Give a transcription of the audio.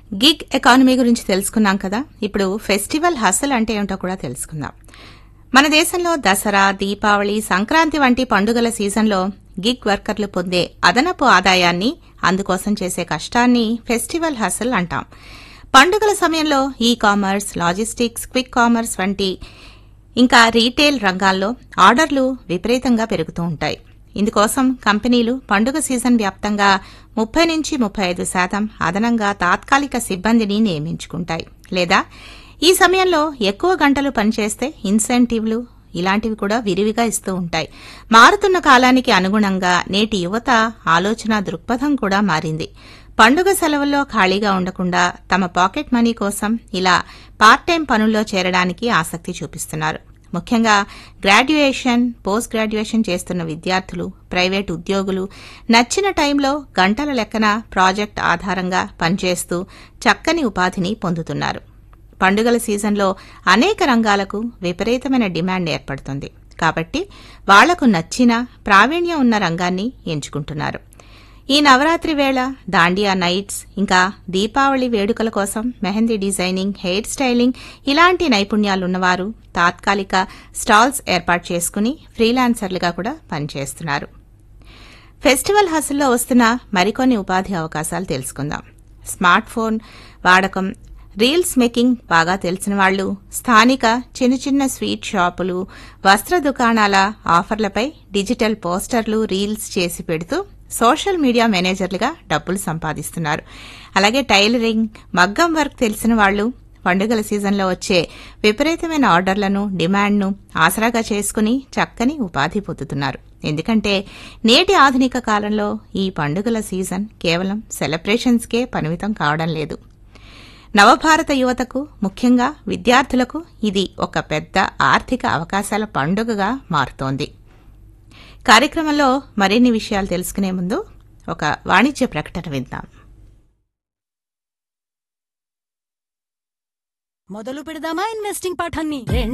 gig economy గురించి తెలుసుకున్నాం కదా ఇప్పుడు ఫెస్టివల్ హసల్ అంటే ఏమిటో కూడా తెలుసుకుందాం మన దేశంలో దసరా దీపావళి సంక్రాంతి వంటి పండుగల సీజన్లో గిగ్ వర్కర్లు పొందే అదనపు ఆదాయాన్ని అందుకోసం చేసే కష్టాన్ని ఫెస్టివల్ హసల్ అంటాం పండుగల సమయంలో e commerce logistics quick commerce వంటి ఇంకా రీటైల్ రంగాల్లో ఆర్డర్లు విపరీతంగా పెరుగుతూ ఉంటాయి ఇందుకోసం కంపెనీలు పండుగ సీజన్ వ్యాప్తంగా ముప్పై నుంచి ముప్పై ఐదు శాతం అదనంగా తాత్కాలిక సిబ్బందిని నియమించుకుంటాయి లేదా ఈ సమయంలో ఎక్కువ గంటలు పనిచేస్తే ఇన్సెంటివ్లు ఇలాంటివి కూడా విరివిగా ఇస్తూ ఉంటాయి మారుతున్న కాలానికి అనుగుణంగా నేటి యువత ఆలోచన దృక్పథం కూడా మారింది పండుగ సెలవుల్లో ఖాళీగా ఉండకుండా తమ పాకెట్ మనీ కోసం ఇలా పార్ట్ టైం పనుల్లో చేరడానికి ఆసక్తి చూపిస్తున్నారు ముఖ్యంగా గ్రాడ్యుయేషన్ పోస్ట్ గ్రాడ్యుయేషన్ చేస్తున్న విద్యార్థులు ప్రైవేటు ఉద్యోగులు నచ్చిన టైంలో గంటల లెక్కన ప్రాజెక్ట్ ఆధారంగా పనిచేస్తూ చక్కని ఉపాధిని పొందుతున్నారు పండుగల సీజన్లో అనేక రంగాలకు విపరీతమైన డిమాండ్ ఏర్పడుతుంది కాబట్టి వాళ్లకు నచ్చిన ప్రావీణ్యం ఉన్న రంగాన్ని ఎంచుకుంటున్నారు ఈ నవరాత్రి వేళ దాండియా నైట్స్ ఇంకా దీపావళి వేడుకల కోసం మెహందీ డిజైనింగ్ హెయిర్ స్టైలింగ్ ఇలాంటి నైపుణ్యాలున్నవారు తాత్కాలిక స్టాల్స్ ఏర్పాటు చేసుకుని ఫ్రీలాన్సర్లుగా కూడా పనిచేస్తున్నారు ఫెస్టివల్ హసుల్లో వస్తున్న మరికొన్ని ఉపాధి అవకాశాలు తెలుసుకుందాం స్మార్ట్ ఫోన్ వాడకం రీల్స్ మేకింగ్ బాగా తెలిసిన వాళ్లు స్థానిక చిన్న చిన్న స్వీట్ షాపులు వస్త్ర దుకాణాల ఆఫర్లపై డిజిటల్ పోస్టర్లు రీల్స్ చేసి పెడుతూ సోషల్ మీడియా మేనేజర్లుగా డబ్బులు సంపాదిస్తున్నారు అలాగే టైలరింగ్ మగ్గం వర్క్ తెలిసిన వాళ్లు పండుగల సీజన్లో వచ్చే విపరీతమైన ఆర్డర్లను డిమాండ్ను ఆసరాగా చేసుకుని చక్కని ఉపాధి పొందుతున్నారు ఎందుకంటే నేటి ఆధునిక కాలంలో ఈ పండుగల సీజన్ కేవలం సెలబ్రేషన్స్కే పరిమితం కావడం లేదు నవభారత యువతకు ముఖ్యంగా విద్యార్థులకు ఇది ఒక పెద్ద ఆర్థిక అవకాశాల పండుగగా మారుతోంది కార్యక్రమంలో మరిన్ని విషయాలు తెలుసుకునే ముందు ఒక వాణిజ్య ప్రకటన విందాం మొదలు పెడదామా ఇన్వెస్టింగ్ పాఠాన్ని